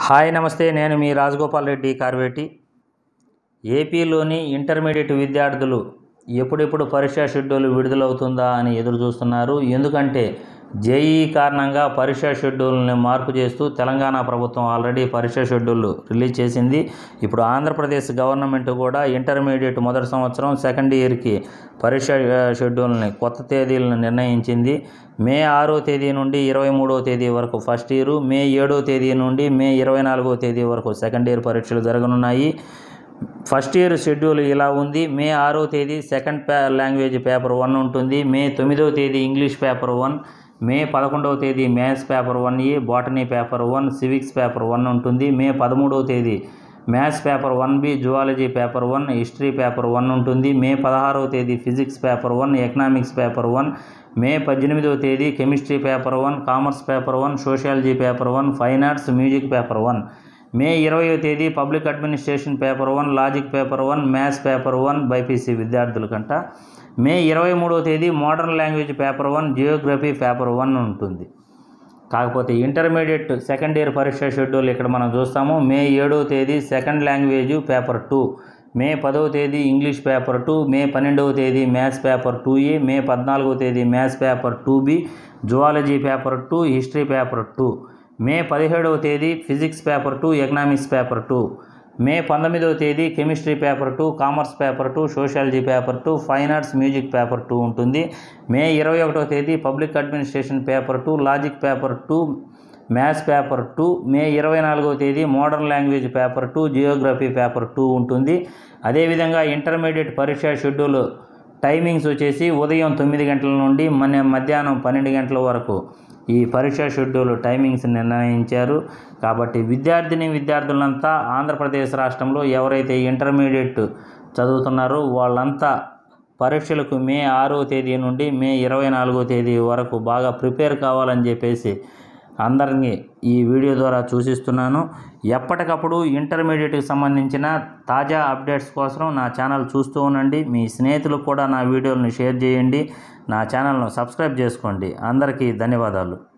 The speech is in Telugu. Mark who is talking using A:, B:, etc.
A: హాయ్ నమస్తే నేను మీ రాజగోపాల్ రెడ్డి కార్వేటి ఏపీలోని ఇంటర్మీడియట్ విద్యార్థులు ఎప్పుడెప్పుడు పరీక్షా షెడ్యూల్ విడుదలవుతుందా అని ఎదురు చూస్తున్నారు ఎందుకంటే జేఈ కారణంగా పరీక్షా షెడ్యూల్ని మార్పు చేస్తూ తెలంగాణ ప్రభుత్వం ఆల్రెడీ పరీక్షా షెడ్యూల్ రిలీజ్ చేసింది ఇప్పుడు ఆంధ్రప్రదేశ్ గవర్నమెంట్ కూడా ఇంటర్మీడియట్ మొదటి సంవత్సరం సెకండ్ ఇయర్కి పరీక్ష షెడ్యూల్ని కొత్త తేదీలను నిర్ణయించింది మే ఆరో తేదీ నుండి ఇరవై మూడో తేదీ వరకు ఫస్ట్ ఇయర్ మే ఏడో తేదీ నుండి మే ఇరవై నాలుగో తేదీ వరకు సెకండ్ ఇయర్ పరీక్షలు జరగనున్నాయి ఫస్ట్ ఇయర్ షెడ్యూల్ ఇలా ఉంది మే ఆరో తేదీ సెకండ్ పే లాంగ్వేజ్ పేపర్ వన్ ఉంటుంది మే తొమ్మిదో తేదీ ఇంగ్లీష్ పేపర్ వన్ మే పదకొండవ తేదీ maths paper one A botany paper one civics paper one ఉంటుంది మే పదమూడవ తేదీ maths paper one B zoology paper one history paper one ఉంటుంది మే పదహారవ తేదీ physics paper one economics paper one May పద్దెనిమిదవ తేదీ chemistry paper one commerce paper one sociology paper one fine arts music paper one May ఇరవయో తేదీ public administration paper one logic paper one maths paper one BiPC విద్యార్థులకంట మే ఇరవై మూడవ తేదీ modern language paper one geography paper one ఉంటుంది కాకపోతే ఇంటర్మీడియట్ సెకండ్ ఇయర్ పరీక్ష షెడ్యూల్ ఇక్కడ మనం చూస్తాము మే ఏడవ తేదీ second language paper two May పదవ తేదీ ఇంగ్లీష్ పేపర్ టూ మే పన్నెండవ తేదీ maths paper two A May పద్నాలుగవ తేదీ maths paper two B zoology paper two history paper two May పదిహేడవ తేదీ physics paper two economics paper two May పంతొమ్మిదవ తేదీ chemistry paper two commerce paper two sociology paper two fine arts music paper two ఉంటుంది మే ఇరవై ఒకటవ తేదీ public administration paper two logic paper two maths paper two May ఇరవై నాలుగవ తేదీ modern language paper two geography paper two ఉంటుంది అదేవిధంగా ఇంటర్మీడియట్ పరీక్ష షెడ్యూల్ టైమింగ్స్ వచ్చేసి ఉదయం తొమ్మిది గంటల నుండి మన మధ్యాహ్నం పన్నెండు గంటల వరకు ఈ పరీక్ష షెడ్యూల్ టైమింగ్స్ నిర్ణయించారు కాబట్టి విద్యార్థిని విద్యార్థులంతా ఆంధ్రప్రదేశ్ రాష్ట్రంలో ఎవరైతే ఇంటర్మీడియట్ చదువుతున్నారో వాళ్ళంతా పరీక్షలకు మే ఆరో తేదీ నుండి మే ఇరవై నాలుగో తేదీ వరకు బాగా ప్రిపేర్ కావాలని చెప్పేసి అందరినీ ఈ వీడియో ద్వారా సూచిస్తున్నాను ఎప్పటికప్పుడు ఇంటర్మీడియట్కి సంబంధించిన తాజా అప్డేట్స్ కోసం నా ఛానల్ చూస్తూ ఉండండి మీ స్నేహితులకు కూడా నా వీడియోలను షేర్ చేయండి నా ఛానల్ను సబ్స్క్రైబ్ చేసుకోండి అందరికీ ధన్యవాదాలు